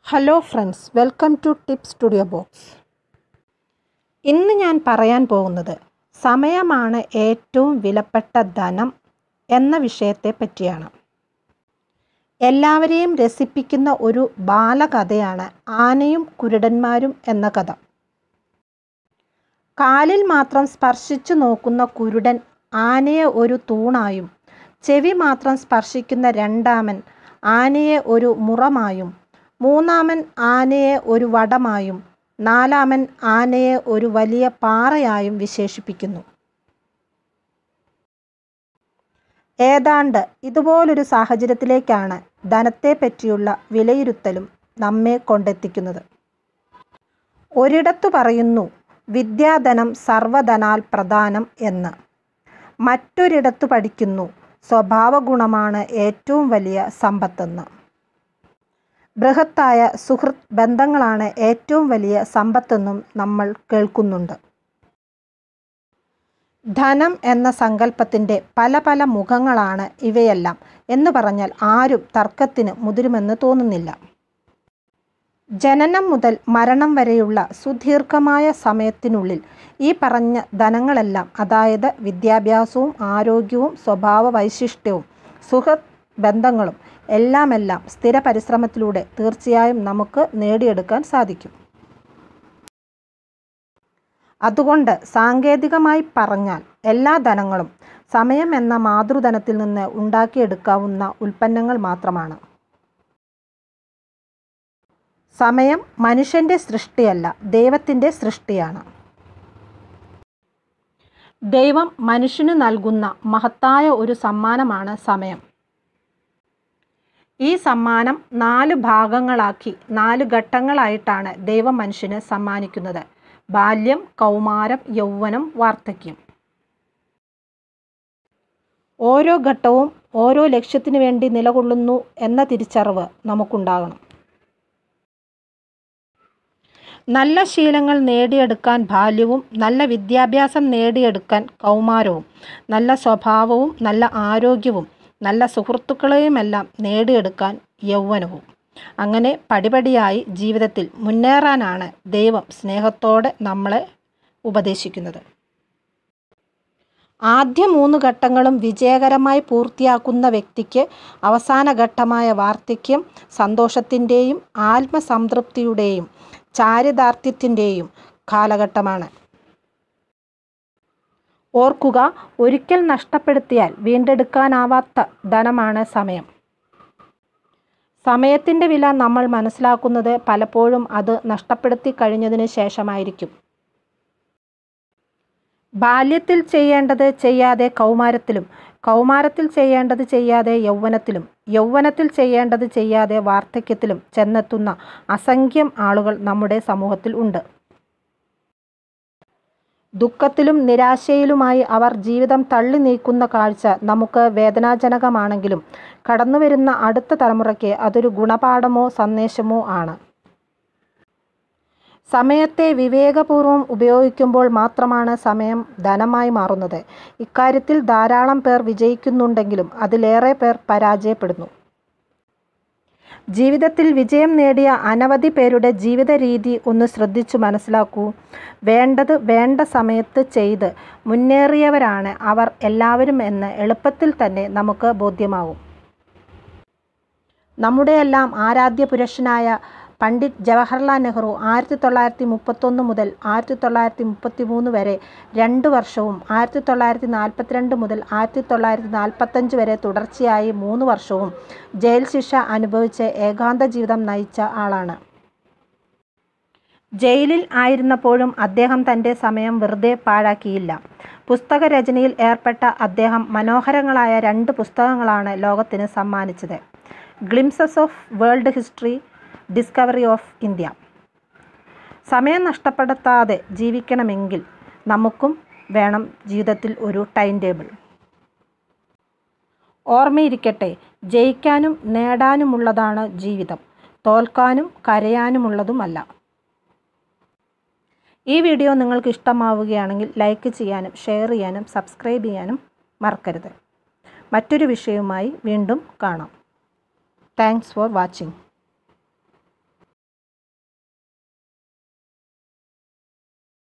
hello friends welcome to tip studio box ഇന്ന് ഞാൻ പറയാൻ പോകുന്നത് സമയമാണ് ഏറ്റവും വിലപ്പെട്ട ധനം എന്ന വിഷയത്തെ പറ്റിയാണ് എല്ലാവരെയും രസിപ്പിക്കുന്ന ഒരു ബാലകഥയാണ് ആനയും കുരുടന്മാരും എന്ന കഥ കാലിൽ മാത്രം സ്പർശിച്ചു നോക്കുന്ന കുരുടൻ ആനയെ ഒരു തൂണായും ചെവി മാത്രം സ്പർശിക്കുന്ന രണ്ടാമൻ ആനയെ ഒരു മുറമായും മൂന്നാമൻ ആനയെ ഒരു വടമായും നാലാമൻ ആനയെ ഒരു വലിയ പാറയായും വിശേഷിപ്പിക്കുന്നു ഏതാണ്ട് ഇതുപോലൊരു സാഹചര്യത്തിലേക്കാണ് ധനത്തെ പറ്റിയുള്ള വിലയിരുത്തലും നമ്മെ കൊണ്ടെത്തിക്കുന്നത് ഒരിടത്തു പറയുന്നു വിദ്യാധനം സർവധനാൽ പ്രധാനം എന്ന് മറ്റൊരിടത്തു പഠിക്കുന്നു സ്വഭാവഗുണമാണ് ഏറ്റവും വലിയ സമ്പത്തെന്ന് ബൃഹത്തായ സുഹൃത്ത് ബന്ധങ്ങളാണ് ഏറ്റവും വലിയ സമ്പത്തെന്നും നമ്മൾ കേൾക്കുന്നുണ്ട് ധനം എന്ന സങ്കല്പത്തിൻ്റെ പല പല മുഖങ്ങളാണ് ഇവയെല്ലാം എന്ന് പറഞ്ഞാൽ ആരും തർക്കത്തിന് മുതിരുമെന്ന് തോന്നുന്നില്ല ജനനം മുതൽ മരണം വരെയുള്ള സുദീർഘമായ സമയത്തിനുള്ളിൽ ഈ പറഞ്ഞ ധനങ്ങളെല്ലാം അതായത് വിദ്യാഭ്യാസവും ആരോഗ്യവും സ്വഭാവ വൈശിഷ്ട്യവും സുഹൃത്ത് ബന്ധങ്ങളും എല്ലാമെല്ലാം സ്ഥിര പരിശ്രമത്തിലൂടെ തീർച്ചയായും നമുക്ക് നേടിയെടുക്കാൻ സാധിക്കും അതുകൊണ്ട് സാങ്കേതികമായി പറഞ്ഞാൽ എല്ലാ ധനങ്ങളും സമയം എന്ന മാതൃധനത്തിൽ നിന്ന് ഉണ്ടാക്കിയെടുക്കാവുന്ന ഉൽപ്പന്നങ്ങൾ മാത്രമാണ് സമയം മനുഷ്യൻ്റെ സൃഷ്ടിയല്ല ദൈവത്തിൻ്റെ സൃഷ്ടിയാണ് ദൈവം മനുഷ്യന് നൽകുന്ന മഹത്തായ ഒരു സമ്മാനമാണ് സമയം ഈ സമ്മാനം നാല് ഭാഗങ്ങളാക്കി നാല് ഘട്ടങ്ങളായിട്ടാണ് ദൈവം മനുഷ്യന് സമ്മാനിക്കുന്നത് ബാല്യം കൗമാരം യൗവനം വാർദ്ധക്യം ഓരോ ഘട്ടവും ഓരോ ലക്ഷ്യത്തിനു വേണ്ടി നിലകൊള്ളുന്നു എന്ന തിരിച്ചറിവ് നമുക്കുണ്ടാകണം നല്ല ശീലങ്ങൾ നേടിയെടുക്കാൻ ബാല്യവും നല്ല വിദ്യാഭ്യാസം നേടിയെടുക്കാൻ കൗമാരവും നല്ല സ്വഭാവവും നല്ല ആരോഗ്യവും നല്ല സുഹൃത്തുക്കളെയുമെല്ലാം നേടിയെടുക്കാൻ യൗവനവും അങ്ങനെ പടിപടിയായി ജീവിതത്തിൽ മുന്നേറാനാണ് ദൈവം സ്നേഹത്തോടെ നമ്മളെ ഉപദേശിക്കുന്നത് ആദ്യ മൂന്ന് ഘട്ടങ്ങളും വിജയകരമായി പൂർത്തിയാക്കുന്ന വ്യക്തിക്ക് അവസാന ഘട്ടമായ വാർദ്ധക്യം സന്തോഷത്തിൻ്റെയും ആത്മസംതൃപ്തിയുടെയും ചാരിതാർത്ഥ്യത്തിൻ്റെയും കാലഘട്ടമാണ് ഓർക്കുക ഒരിക്കൽ നഷ്ടപ്പെടുത്തിയാൽ വീണ്ടെടുക്കാനാവാത്ത ധനമാണ് സമയം സമയത്തിൻ്റെ വില നമ്മൾ മനസ്സിലാക്കുന്നത് പലപ്പോഴും അത് നഷ്ടപ്പെടുത്തി കഴിഞ്ഞതിന് ശേഷമായിരിക്കും ബാല്യത്തിൽ ചെയ്യേണ്ടത് ചെയ്യാതെ കൗമാരത്തിലും കൗമാരത്തിൽ ചെയ്യേണ്ടത് ചെയ്യാതെ യൗവനത്തിലും യൗവനത്തിൽ ചെയ്യേണ്ടത് ചെയ്യാതെ വാർദ്ധക്യത്തിലും ചെന്നെത്തുന്ന അസംഖ്യം ആളുകൾ നമ്മുടെ സമൂഹത്തിൽ ഉണ്ട് ദുഃഖത്തിലും നിരാശയിലുമായി അവർ ജീവിതം തള്ളി നീക്കുന്ന കാഴ്ച നമുക്ക് വേദനാജനകമാണെങ്കിലും കടന്നുവരുന്ന അടുത്ത തലമുറയ്ക്ക് അതൊരു ഗുണപാഠമോ സന്ദേശമോ ആണ് സമയത്തെ വിവേകപൂർവം ഉപയോഗിക്കുമ്പോൾ മാത്രമാണ് സമയം ധനമായി മാറുന്നത് ഇക്കാര്യത്തിൽ ധാരാളം പേർ വിജയിക്കുന്നുണ്ടെങ്കിലും അതിലേറെ പേർ പരാജയപ്പെടുന്നു ജീവിതത്തിൽ വിജയം നേടിയ അനവധി പേരുടെ ജീവിത രീതി ഒന്ന് ശ്രദ്ധിച്ചു മനസ്സിലാക്കൂ വേണ്ടത് വേണ്ട സമയത്ത് ചെയ്ത് മുന്നേറിയവരാണ് അവർ എല്ലാവരും എന്ന് എളുപ്പത്തിൽ തന്നെ നമുക്ക് ബോധ്യമാകും നമ്മുടെയെല്ലാം ആരാധ്യ പുരുഷനായ പണ്ഡിറ്റ് ജവഹർലാൽ നെഹ്റു ആയിരത്തി തൊള്ളായിരത്തി മുപ്പത്തൊന്ന് മുതൽ ആയിരത്തി തൊള്ളായിരത്തി മുപ്പത്തി മൂന്ന് വരെ രണ്ട് വർഷവും ആയിരത്തി തൊള്ളായിരത്തി നാൽപ്പത്തിരണ്ട് മുതൽ ആയിരത്തി തൊള്ളായിരത്തി നാൽപ്പത്തഞ്ച് വരെ തുടർച്ചയായി മൂന്ന് വർഷവും ജയിൽ ശിക്ഷ അനുഭവിച്ച് ഏകാന്ത ജീവിതം നയിച്ച ആളാണ് ജയിലിൽ ആയിരുന്നപ്പോഴും അദ്ദേഹം തൻ്റെ സമയം വെറുതെ പാഴാക്കിയില്ല പുസ്തക രചനയിൽ ഏർപ്പെട്ട അദ്ദേഹം മനോഹരങ്ങളായ രണ്ട് പുസ്തകങ്ങളാണ് ലോകത്തിന് സമ്മാനിച്ചത് glimpses of world history discovery of India സമയം നഷ്ടപ്പെടുത്താതെ ജീവിക്കണമെങ്കിൽ നമുക്കും വേണം ജീവിതത്തിൽ ഒരു ടൈം ടേബിൾ ഓർമ്മയിരിക്കട്ടെ ജയിക്കാനും നേടാനുമുള്ളതാണ് ജീവിതം തോൽക്കാനും കരയാനുമുള്ളതുമല്ല ഈ വീഡിയോ നിങ്ങൾക്ക് ഇഷ്ടമാവുകയാണെങ്കിൽ ലൈക്ക് ചെയ്യാനും ഷെയർ ചെയ്യാനും സബ്സ്ക്രൈബ് ചെയ്യാനും മറക്കരുത് മറ്റൊരു വിഷയവുമായി വീണ്ടും കാണാം താങ്ക്സ് ഫോർ വാച്ചിങ്